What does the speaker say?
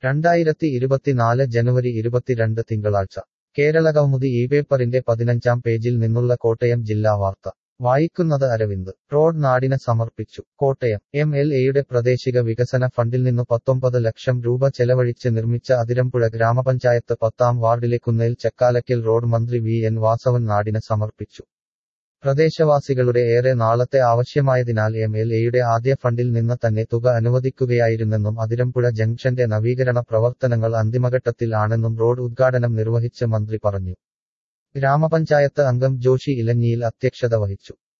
രണ്ടായിരത്തി ഇരുപത്തിനാല് ജനുവരി ഇരുപത്തിരണ്ട് തിങ്കളാഴ്ച കേരള കൗമുദി ഈ പേപ്പറിന്റെ പതിനഞ്ചാം പേജിൽ നിന്നുള്ള കോട്ടയം ജില്ലാ വാർത്ത വായിക്കുന്നത് അരവിന്ദ് റോഡ് നാടിന് സമർപ്പിച്ചു കോട്ടയം എം എൽ എയുടെ പ്രാദേശിക വികസന ഫണ്ടിൽ നിന്നു പത്തൊമ്പത് ലക്ഷം രൂപ ചെലവഴിച്ച് നിർമ്മിച്ച അതിരമ്പുഴ ഗ്രാമപഞ്ചായത്ത് പത്താം വാർഡിലെ കുന്നേൽ ചക്കാലക്കൽ റോഡ് മന്ത്രി വി എൻ വാസവൻ നാടിന് സമർപ്പിച്ചു പ്രദേശവാസികളുടെ ഏറെ നാളത്തെ ആവശ്യമായതിനാൽ എം എൽ എയുടെ ആദ്യ ഫണ്ടിൽ നിന്ന് തന്നെ തുക അനുവദിക്കുകയായിരുന്നെന്നും അതിരമ്പുഴ ജംഗ്ഷന്റെ നവീകരണ പ്രവർത്തനങ്ങൾ അന്തിമഘട്ടത്തിൽ ആണെന്നും റോഡ് ഉദ്ഘാടനം നിർവഹിച്ച് മന്ത്രി പറഞ്ഞു ഗ്രാമപഞ്ചായത്ത് അംഗം ജോഷി ഇലഞ്ഞിയിൽ അധ്യക്ഷത വഹിച്ചു